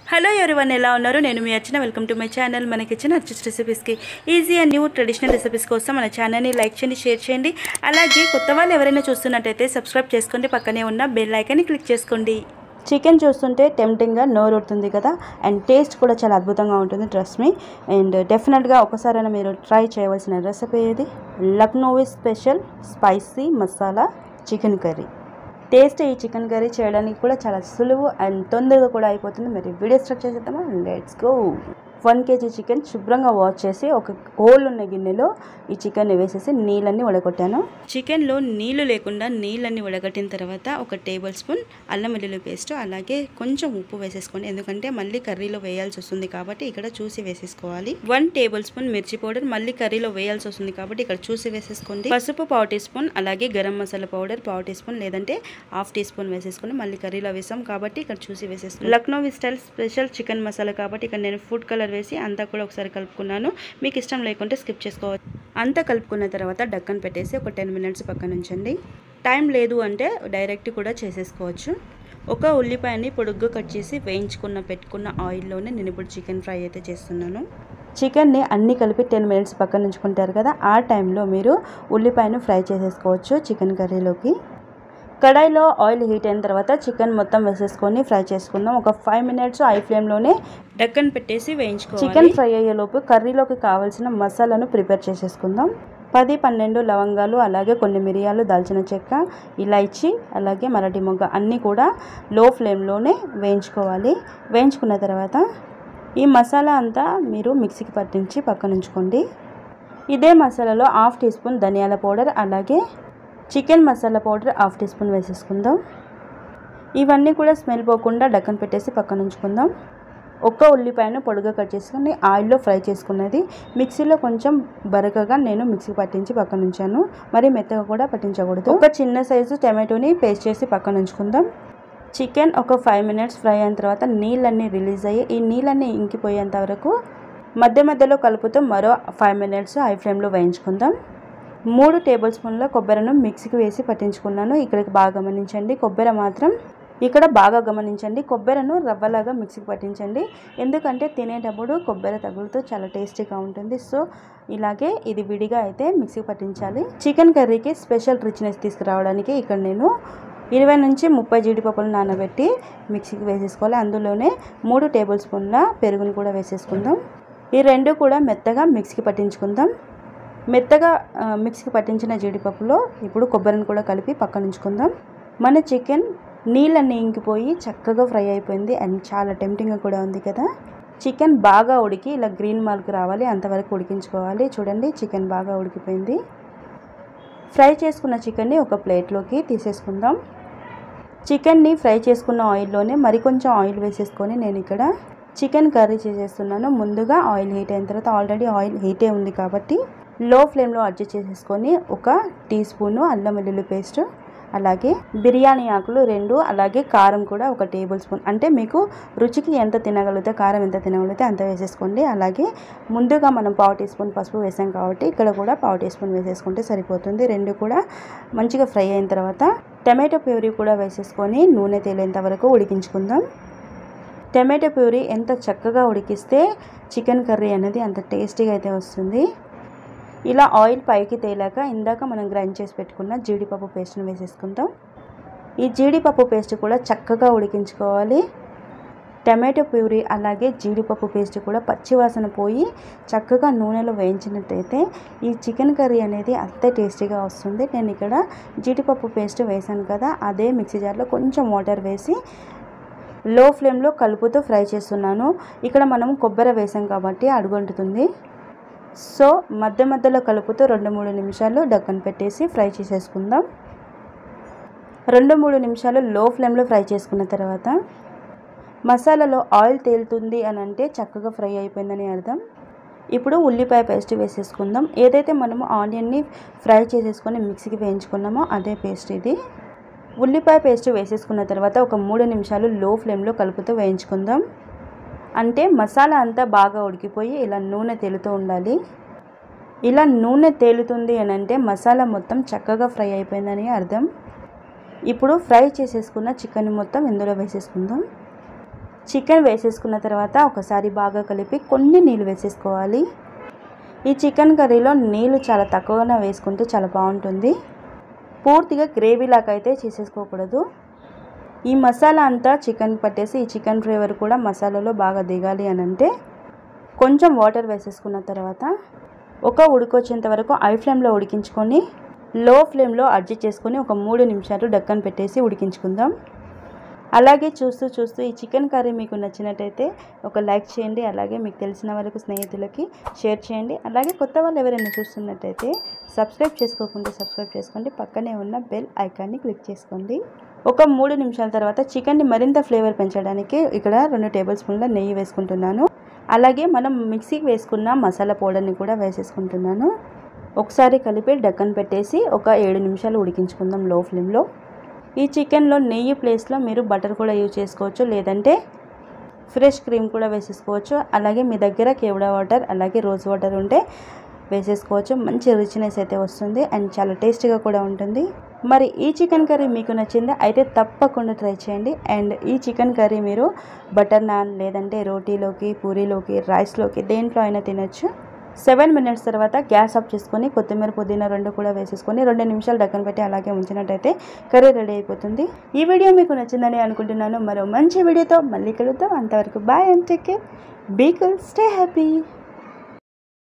hello everyone ఎలా ఉన్నారు నేను మీ Archana welcome to my channel మన కిచెన్ అర్చిస్ రెసిపీస్కి easy and new traditional recipes కోసం మన ఛానల్ని లైక్ చేయండి షేర్ చేయండి అలాగే కొత్త వాళ్ళు ఎవరైనా చూస్తున్నట్టయితే సబ్స్క్రైబ్ చేసుకోండి పక్కనే ఉన్న బెల్ ఐకాన్ని క్లిక్ చేసుకోండి చికెన్ చూస్తుంటే టెంప్టింగ్గా నోరుతుంది కదా అండ్ టేస్ట్ కూడా చాలా అద్భుతంగా ఉంటుంది ట్రస్ట్ మీ అండ్ డెఫినెట్గా ఒకసారైనా మీరు ట్రై చేయవలసిన రెసిపీ ఇది Lucknowi special spicy masala chicken curry taste ఈ చికెన్ కర్రీ చేయడానికి కూడా చాలా సులువు అండ్ తొందరగా కూడా అయిపోతుంది మరి వీడియో స్టార్ట్ చేసేద్దామా let's go one K G chicken శుభ్రంగా వాష్ చేసి ఒక హోల్ ఉన్న గిన్నెలో ఈ చికెన్ని వేసేసి నీళ్ళన్నీ వడగొట్టాను చికెన్లో నీళ్లు లేకుండా నీళ్ళన్నీ వడగట్టిన తర్వాత ఒక టేబుల్ స్పూన్ అల్లం వెల్లుల్లి పేస్ట్ అలాగే కొంచెం ఉప్పు వేసేసుకోండి ఎందుకంటే మళ్ళీ కర్రీలో వేయాల్సి వస్తుంది కాబట్టి ఇక్కడ చూసి వేసేసుకోవాలి వన్ టేబుల్ స్పూన్ మిర్చి పౌడర్ మళ్ళీ కర్రీలో వేయాల్సి వస్తుంది కాబట్టి ఇక్కడ చూసి వేసేసుకోండి పసుపు పావు టీ స్పూన్ అలాగే గరం మసాలా పౌడర్ పావు టీ స్పూన్ లేదంటే హాఫ్ టీ స్పూన్ వేసేసుకొని మళ్ళీ కర్రీలో వేసాం కాబట్టి ఇక్కడ చూసి వేసేసుకోండి Lucknowi style special chicken masala కాబట్టి ఇక్కడ నేను ఫుడ్ కలర్ వేసి అంతా కూడా ఒకసారి కలుపుకున్నాను మీకు ఇష్టం లేకుంటే స్కిప్ చేసుకోవచ్చు అంతా కలుపుకున్న తర్వాత డక్కన్ పెట్టేసి ఒక టెన్ మినిట్స్ పక్కన ఉంచండి టైం లేదు అంటే డైరెక్ట్ కూడా చేసేసుకోవచ్చు ఒక ఉల్లిపాయని పొడుగ్గా కట్ చేసి వేయించుకున్న పెట్టుకున్న ఆయిల్లోనే నేను ఇప్పుడు చికెన్ ఫ్రై అయితే చేస్తున్నాను చికెన్ని అన్నీ కలిపి టెన్ మినిట్స్ పక్కన ఉంచుకుంటారు కదా ఆ టైంలో మీరు ఉల్లిపాయను ఫ్రై చేసేసుకోవచ్చు చికెన్ కర్రీలోకి కడాయిలో ఆయిల్ హీట్ అయిన తర్వాత చికెన్ మొత్తం వేసేసుకొని ఫ్రై చేసుకుందాం ఒక ఫైవ్ మినిట్స్ ఐ ఫ్లేమ్లోనే డక్కన్ పెట్టేసి వేయించుకోవాలి చికెన్ ఫ్రై అయ్యేలోపు కర్రీలోకి కావాల్సిన మసాలాను ప్రిపేర్ చేసేసుకుందాం పది పన్నెండు లవంగాలు అలాగే కొన్ని మిరియాలు దాల్చిన చెక్క ఇలాచి అలాగే మరాఠీ మొగ్గ అన్నీ కూడా లో ఫ్లేమ్లోనే వేయించుకోవాలి వేయించుకున్న తర్వాత ఈ మసాలా అంతా మీరు మిక్సీకి పట్టించి పక్కన ఉంచుకోండి ఇదే మసాలాలో హాఫ్ టీ స్పూన్ ధనియాల పౌడర్ అలాగే chicken masala powder half teaspoon వేసేసుకుందాం ఇవన్నీ కూడా స్మెల్ పోకుండా డక్కన్ పెట్టేసి పక్కన ఉంచుకుందాం ఒక్క ఉల్లిపాయను పొడుగా కట్ చేసుకుని ఆయిల్లో ఫ్రై చేసుకున్నది మిక్సీలో కొంచెం బరకగా నేను మిక్సీ పట్టించి పక్కన ఉంచాను మరి మెత్తగా కూడా పట్టించకూడదు ఒక చిన్న సైజు టమాటోని పేస్ట్ చేసి పక్కన ఉంచుకుందాం చికెన్ ఒక ఫైవ్ మినిట్స్ ఫ్రై అయిన తర్వాత నీళ్ళన్నీ రిలీజ్ అయ్యి ఈ నీళ్ళన్నీ ఇంకిపోయేంత వరకు మధ్య మధ్యలో కలుపుతూ మరో ఫైవ్ మినిట్స్ హై ఫ్లేమ్లో వేయించుకుందాం మూడు టేబుల్ స్పూన్ల కొబ్బరిను మిక్సీకి వేసి పట్టించుకున్నాను ఇక్కడికి బాగా గమనించండి కొబ్బరి మాత్రం ఇక్కడ బాగా గమనించండి కొబ్బరిను రవ్వలాగా మిక్సీకి పట్టించండి ఎందుకంటే తినేటప్పుడు కొబ్బరి తగులుతూ చాలా టేస్టీగా ఉంటుంది సో ఇలాగే ఇది విడిగా అయితే మిక్సీకి పట్టించాలి చికెన్ కర్రీకి స్పెషల్ రిచ్నెస్ తీసుకురావడానికి ఇక్కడ నేను ఇరవై నుంచి ముప్పై జీడిపప్పులు నానబెట్టి మిక్సీకి వేసేసుకోవాలి అందులోనే మూడు టేబుల్ స్పూన్ల పెరుగును కూడా వేసేసుకుందాం ఈ రెండు కూడా మెత్తగా మిక్సీకి పట్టించుకుందాం మెత్తగా మిక్సీకి పట్టించిన జీడిపప్పులో ఇప్పుడు కొబ్బరిని కూడా కలిపి పక్కన ఉంచుకుందాం మన చికెన్ నీళ్ళన్నీ ఇంకిపోయి చక్కగా ఫ్రై అయిపోయింది అండ్ చాలా టెంప్టింగ్గా కూడా ఉంది కదా చికెన్ బాగా ఉడికి ఇలా గ్రీన్ మార్క్ రావాలి అంతవరకు ఉడికించుకోవాలి చూడండి చికెన్ బాగా ఉడికిపోయింది ఫ్రై చేసుకున్న చికెన్ని ఒక ప్లేట్లోకి తీసేసుకుందాం చికెన్ని ఫ్రై చేసుకున్న ఆయిల్లోనే మరికొంచెం ఆయిల్ వేసేసుకొని నేను ఇక్కడ చికెన్ కర్రీ చేసేస్తున్నాను ముందుగా ఆయిల్ హీట్ అయిన తర్వాత ఆల్రెడీ ఆయిల్ హీటే ఉంది కాబట్టి లో ఫ్లేమ్లో అడ్జస్ట్ చేసేసుకొని ఒక టీ స్పూను అల్లం వెల్లుల్లి పేస్ట్ అలాగే బిర్యానీ ఆకులు రెండు అలాగే కారం కూడా ఒక టేబుల్ స్పూన్ అంటే మీకు రుచికి ఎంత తినగలిగితే కారం ఎంత తినగలిగితే అంత వేసేసుకోండి అలాగే ముందుగా మనం పావు టీ స్పూన్ పసుపు వేసాం కాబట్టి ఇక్కడ కూడా పావు టీ స్పూన్ వేసేసుకుంటే సరిపోతుంది రెండు కూడా మంచిగా ఫ్రై అయిన తర్వాత టమాటో ప్యూరీ కూడా వేసేసుకొని నూనె తేలేంత వరకు ఉడికించుకుందాం టమాటో ప్యూరీ ఎంత చక్కగా ఉడికిస్తే చికెన్ కర్రీ అనేది అంత టేస్టీగా అయితే వస్తుంది ఇలా ఆయిల్ పైకి తేలాక ఇందాక మనం గ్రైండ్ చేసి పెట్టుకున్న జీడిపప్పు పేస్ట్ని వేసేసుకుంటాం ఈ జీడిపప్పు పేస్ట్ కూడా చక్కగా ఉడికించుకోవాలి టమాటో ప్యూరీ అలాగే జీడిపప్పు పేస్ట్ కూడా పచ్చివాసన పోయి చక్కగా నూనెలో వేయించినట్టయితే ఈ చికెన్ కర్రీ అనేది అంతే టేస్టీగా వస్తుంది నేను ఇక్కడ జీడిపప్పు పేస్ట్ వేసాను కదా అదే మిక్సీ జార్లో కొంచెం వాటర్ వేసి లో ఫ్లేమ్లో కలుపుతూ ఫ్రై చేస్తున్నాను ఇక్కడ మనం కొబ్బరి వేసాం కాబట్టి అడుగంటుతుంది సో మధ్య మధ్యలో కలుపుతూ రెండు మూడు నిమిషాలు డక్కన్ పెట్టేసి ఫ్రై చేసేసుకుందాం రెండు మూడు నిమిషాలు లో ఫ్లేమ్లో ఫ్రై చేసుకున్న తర్వాత మసాలాలో ఆయిల్ తేలుతుంది అని అంటే చక్కగా ఫ్రై అయిపోయిందని అర్థం ఇప్పుడు ఉల్లిపాయ పేస్ట్ వేసేసుకుందాం ఏదైతే మనము ఆనియన్ని ఫ్రై చేసేసుకొని మిక్సీకి వేయించుకున్నామో అదే పేస్ట్ ఇది ఉల్లిపాయ పేస్ట్ వేసేసుకున్న తర్వాత ఒక మూడు నిమిషాలు లో ఫ్లేమ్లో కలుపుతూ వేయించుకుందాం అంటే మసాలా అంతా బాగా ఉడికిపోయి ఇలా నూనె తేలుతూ ఉండాలి ఇలా నూనె తేలుతుంది అని అంటే మసాలా మొత్తం చక్కగా ఫ్రై అయిపోయిందని అర్థం ఇప్పుడు ఫ్రై చేసేసుకున్న చికెన్ మొత్తం ఇందులో వేసేసుకుందాం చికెన్ వేసేసుకున్న తర్వాత ఒకసారి బాగా కలిపి కొన్ని నీళ్ళు వేసేసుకోవాలి ఈ చికెన్ కర్రీలో నీళ్ళు చాలా తక్కువగా వేసుకుంటే చాలా బాగుంటుంది పూర్తిగా గ్రేవీ లాగా అయితే చేసేసుకోకూడదు ఈ మసాలా అంతా చికెన్ పట్టేసి ఈ చికెన్ ఫ్లేవర్ కూడా మసాలాలో బాగా దిగాలి అని అంటే కొంచెం వాటర్ వేసేసుకున్న తర్వాత ఒక ఉడికొచ్చేంత వరకు ఐ ఫ్లేమ్లో ఉడికించుకొని లో ఫ్లేమ్లో అడ్జస్ట్ చేసుకొని ఒక మూడు నిమిషాలు డక్కన్ పెట్టేసి ఉడికించుకుందాం అలాగే చూస్తూ చూస్తూ ఈ చికెన్ కర్రీ మీకు నచ్చినట్టయితే ఒక లైక్ చేయండి అలాగే మీకు తెలిసిన వాళ్ళకు స్నేహితులకి షేర్ చేయండి అలాగే కొత్త వాళ్ళు ఎవరైనా చూస్తున్నట్టయితే సబ్స్క్రైబ్ చేసుకోకుండా సబ్స్క్రైబ్ చేసుకోండి పక్కనే ఉన్న బెల్ ఐకాన్ని క్లిక్ చేసుకోండి ఒక మూడు నిమిషాల తర్వాత చికెన్ని మరింత ఫ్లేవర్ పెంచడానికి ఇక్కడ రెండు టేబుల్ స్పూన్ల నెయ్యి వేసుకుంటున్నాను అలాగే మనం మిక్సీకి వేసుకున్న మసాలా పౌడర్ని కూడా వేసేసుకుంటున్నాను ఒకసారి కలిపి డక్కన్ పెట్టేసి ఒక ఏడు నిమిషాలు ఉడికించుకుందాం లో ఫ్లేమ్లో ఈ చికెన్లో నెయ్యి ప్లేస్లో మీరు బటర్ కూడా యూజ్ చేసుకోవచ్చు లేదంటే ఫ్రెష్ క్రీమ్ కూడా వేసేసుకోవచ్చు అలాగే మీ దగ్గర కేవడా వాటర్ అలాగే రోజ్ వాటర్ ఉంటే వేసేసుకోవచ్చు మంచి రిచ్నెస్ అయితే వస్తుంది అండ్ చాలా టేస్టీగా కూడా ఉంటుంది మరి ఈ చికెన్ కర్రీ మీకు నచ్చిందా అయితే తప్పకుండా ట్రై చేయండి అండ్ ఈ చికెన్ కర్రీ మీరు బటర్ నాన్ లేదంటే రోటీలోకి పూరీలోకి రైస్లోకి దేంట్లో అయినా తినొచ్చు సెవెన్ మినిట్స్ తర్వాత గ్యాస్ ఆఫ్ చేసుకొని కొత్తిమీర పుదీనా రెండు కూడా వేసేసుకొని రెండు నిమిషాలు డక్కన పెట్టి అలాగే ఉంచినట్టయితే కర్రీ రెడీ అయిపోతుంది ఈ వీడియో మీకు నచ్చిందని అనుకుంటున్నాను మరో మంచి వీడియోతో మళ్ళీ కలుద్దాం అంతవరకు bye and take care be cool stay happy